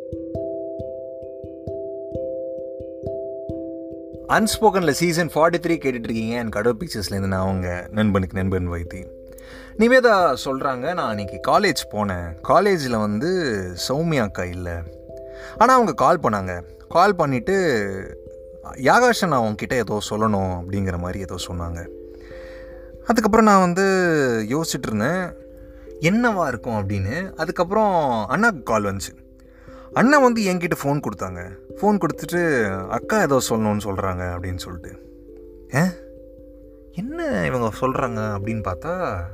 அன்ஸ்போக்கனில் season forty three கேட்டுட்ருக்கீங்க என் கடவுள் பிக்சர்ஸ்லேருந்து நான் அவங்க நண்பனுக்கு நண்பன் வைத்தி நிவேதா சொல்கிறாங்க நான் அன்றைக்கி காலேஜ் போனேன் காலேஜில் வந்து சௌமியா அக்கா இல்லை ஆனால் அவங்க கால் பண்ணாங்க கால் பண்ணிவிட்டு யாகாஷன் நான் உங்ககிட்ட ஏதோ சொல்லணும் அப்படிங்கிற மாதிரி ஏதோ சொன்னாங்க அதுக்கப்புறம் நான் வந்து யோசிச்சுட்டு இருந்தேன் என்னவா இருக்கும் அப்படின்னு அதுக்கப்புறம் அண்ணாக்கு கால் வந்துச்சு அண்ணன் வந்து என்கிட்ட ஃபோன் கொடுத்தாங்க ஃபோன் கொடுத்துட்டு அக்கா ஏதோ சொல்லணும்னு சொல்கிறாங்க அப்படின்னு சொல்லிட்டு ஏ என்ன இவங்க சொல்கிறாங்க அப்படின்னு பார்த்தா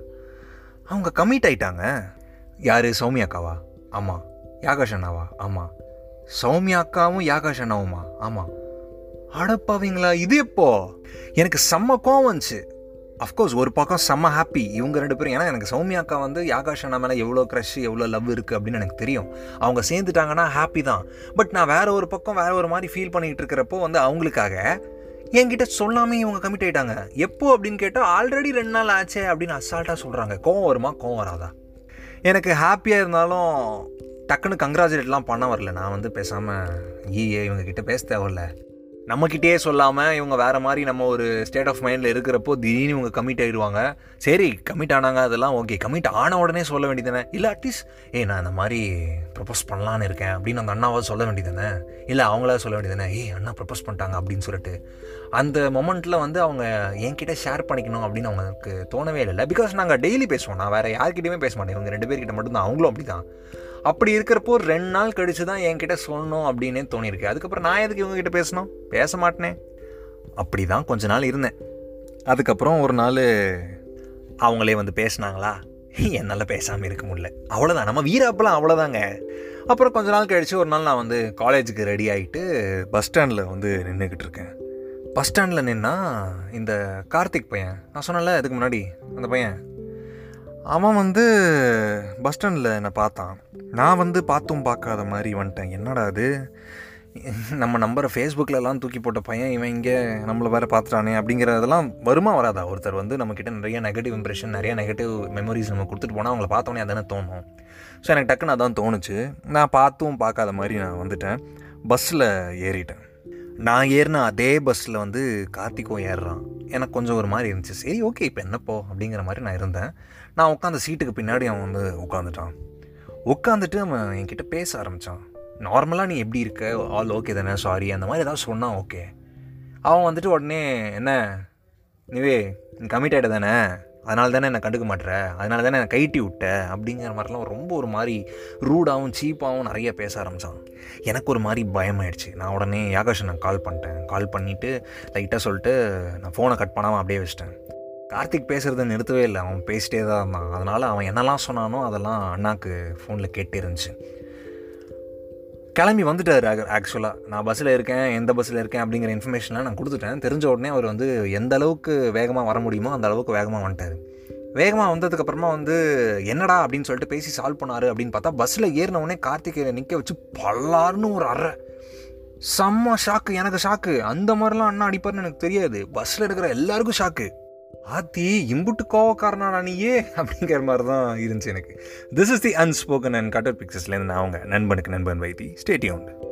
அவங்க கமிட் ஆயிட்டாங்க யார் சௌமியா அக்காவா ஆமாம் யாகாஷ் அண்ணாவா ஆமாம் சௌமியா அக்காவும் யாகாஷ் அண்ணாவுமா ஆமாம் அடப்பாவீங்களா இது எப்போ எனக்கு செம்ம கோவம் வந்துச்சு அஃப்கோர்ஸ் ஒரு பக்கம் செம்ம ஹாப்பி இவங்க ரெண்டு பேரும் ஏன்னா எனக்கு சௌமியா அக்கா வந்து யாகாஷ் அண்ணா மேலே எவ்வளோ க்ரஷ் எவ்வளோ லவ் இருக்குது அப்படின்னு எனக்கு தெரியும் அவங்க சேர்ந்துட்டாங்கன்னா ஹாப்பி தான் பட் நான் வேற ஒரு பக்கம் வேற ஒரு மாதிரி ஃபீல் பண்ணிகிட்டு இருக்கிறப்போ வந்து அவங்களுக்காக என்கிட்ட சொல்லாமே இவங்க கமிட் ஆயிட்டாங்க எப்போ அப்படின்னு கேட்டால் ஆல்ரெடி ரெண்டு நாள் ஆச்சே அப்படின்னு அசால்ட்டாக சொல்கிறாங்க கோவம் வருமா கோவம் வராதா எனக்கு ஹாப்பியாக இருந்தாலும் டக்குன்னு கங்க்ராச்சுலேட்லாம் பண்ண வரல நான் வந்து பேசாமல் ஈயே இவங்க கிட்ட பேச தேவையில்ல நம்மக்கிட்டே சொல்லாமல் இவங்க வேறு மாதிரி நம்ம ஒரு ஸ்டேட் ஆஃப் மைண்டில் இருக்கிறப்போ திடீர்னு இவங்க கமிட் ஆகிடுவாங்க சரி கமிட் ஆனாங்க அதெல்லாம் ஓகே கமிட் ஆன உடனே சொல்ல வேண்டியதானே இல்லை அட்லீஸ்ட் ஏ நான் இந்த மாதிரி ப்ரப்போஸ் பண்ணலான்னு இருக்கேன் அப்படின்னு அந்த அண்ணாவாக சொல்ல வேண்டியதானே இல்லை அவங்களா சொல்ல வேண்டியதானே ஏய் அண்ணா ப்ரப்போஸ் பண்ணிட்டாங்க அப்படின்னு சொல்லிட்டு அந்த மொமெண்ட்டில் வந்து அவங்க என்கிட்ட ஷேர் பண்ணிக்கணும் அப்படின்னு அவங்களுக்கு தோணவே இல்லை பிகாஸ் நாங்கள் டெய்லி பேசுவோம் நான் வேறு யார்கிட்டையுமே பேச மாட்டேன் இவங்க ரெண்டு பேர்கிட்ட மட்டும்தான் அவங்களும் அப்படி தான் அப்படி இருக்கிறப்போ ரெண்டு நாள் கழிச்சு தான் என்கிட்ட சொல்லணும் அப்படின்னே தோணியிருக்கு அதுக்கப்புறம் நான் எதுக்கு இவங்ககிட்ட பேசணும் பேச மாட்டேனே அப்படி தான் கொஞ்ச நாள் இருந்தேன் அதுக்கப்புறம் ஒரு நாள் அவங்களே வந்து பேசினாங்களா என்னால் பேசாமல் இருக்க முடியல அவ்வளோதான் நம்ம வீராப்பெல்லாம் அவ்வளோதாங்க அப்புறம் கொஞ்ச நாள் கழிச்சு ஒரு நாள் நான் வந்து காலேஜுக்கு ரெடி ஆகிட்டு பஸ் ஸ்டாண்டில் வந்து நின்றுக்கிட்டு இருக்கேன் பஸ் ஸ்டாண்டில் நின்னா இந்த கார்த்திக் பையன் நான் சொன்னேன்ல இதுக்கு முன்னாடி அந்த பையன் அவன் வந்து பஸ் ஸ்டாண்டில் என்னை பார்த்தான் நான் வந்து பார்த்தும் பார்க்காத மாதிரி வந்துட்டேன் என்னடா அது நம்ம நம்பரை ஃபேஸ்புக்கிலலாம் தூக்கி போட்ட பையன் இவன் இங்கே நம்மளை வேறு பார்த்துட்டானே அப்படிங்கிறதெல்லாம் வருமா வராதா ஒருத்தர் வந்து நம்மக்கிட்ட நிறைய நெகட்டிவ் இம்ப்ரெஷன் நிறைய நெகட்டிவ் மெமரிஸ் நம்ம கொடுத்துட்டு போனால் அவங்கள பார்த்தோன்னே அதானே தோணும் ஸோ எனக்கு டக்குன்னு அதான் தோணுச்சு நான் பார்த்தும் பார்க்காத மாதிரி நான் வந்துட்டேன் பஸ்ஸில் ஏறிட்டேன் நான் ஏறின அதே பஸ்ஸில் வந்து கார்த்திக்கும் ஏறுறான் எனக்கு கொஞ்சம் ஒரு மாதிரி இருந்துச்சு சரி ஓகே இப்போ என்னப்போ அப்படிங்கிற மாதிரி நான் இருந்தேன் நான் உட்காந்த சீட்டுக்கு பின்னாடி அவன் வந்து உட்காந்துட்டான் உட்காந்துட்டு அவன் என்கிட்ட பேச ஆரம்பித்தான் நார்மலாக நீ எப்படி இருக்க ஆல் ஓகே தானே சாரி அந்த மாதிரி ஏதாவது சொன்னான் ஓகே அவன் வந்துட்டு உடனே என்ன நிவே நீ கமிட் ஆகிட்ட தானே அதனால தானே என்னை கண்டுக்க மாட்டுற அதனால தானே என்னை கைட்டி விட்ட அப்படிங்கிற மாதிரிலாம் ரொம்ப ஒரு மாதிரி ரூடாகவும் சீப்பாகவும் நிறைய பேச ஆரம்பித்தான் எனக்கு ஒரு மாதிரி பயமாயிடுச்சு நான் உடனே யாகாஷ் நான் கால் பண்ணிட்டேன் கால் பண்ணிவிட்டு லைட்டாக சொல்லிட்டு நான் ஃபோனை கட் பண்ணாமல் அப்படியே வச்சிட்டேன் கார்த்திக் பேசுகிறத நிறுத்தவே இல்லை அவன் பேசிட்டே தான் இருந்தான் அதனால் அவன் என்னெல்லாம் சொன்னானோ அதெல்லாம் அண்ணாக்கு ஃபோனில் கேட்டே இருந்துச்சு கிளம்பி வந்துட்டார் ஆக்சுவலாக நான் பஸ்ஸில் இருக்கேன் எந்த பஸ்ஸில் இருக்கேன் அப்படிங்கிற இன்ஃபர்மேஷன்லாம் நான் கொடுத்துட்டேன் தெரிஞ்ச உடனே அவர் வந்து எந்த அளவுக்கு வேகமாக வர முடியுமோ அந்த அளவுக்கு வேகமாக வந்துட்டார் வேகமாக வந்ததுக்கப்புறமா வந்து என்னடா அப்படின்னு சொல்லிட்டு பேசி சால்வ் பண்ணார் அப்படின்னு பார்த்தா பஸ்ஸில் ஏறினவுடனே கார்த்திகை நிற்க வச்சு பல்லாருன்னு ஒரு அறை செம்ம ஷாக்கு எனக்கு ஷாக்கு அந்த மாதிரிலாம் அண்ணா அடிப்பார்னு எனக்கு தெரியாது பஸ்ஸில் இருக்கிற எல்லாருக்கும் ஷாக்கு ஆத்தி இம்புட்டு கோவக்காரனா நீயே அப்படிங்கிற மாதிரி தான் இருந்துச்சு எனக்கு this is the unspoken and cutter பிக்சர்ஸ்லேருந்து நான் அவங்க நண்பனுக்கு நண்பன் வைத்தி ஸ்டேட்யூன்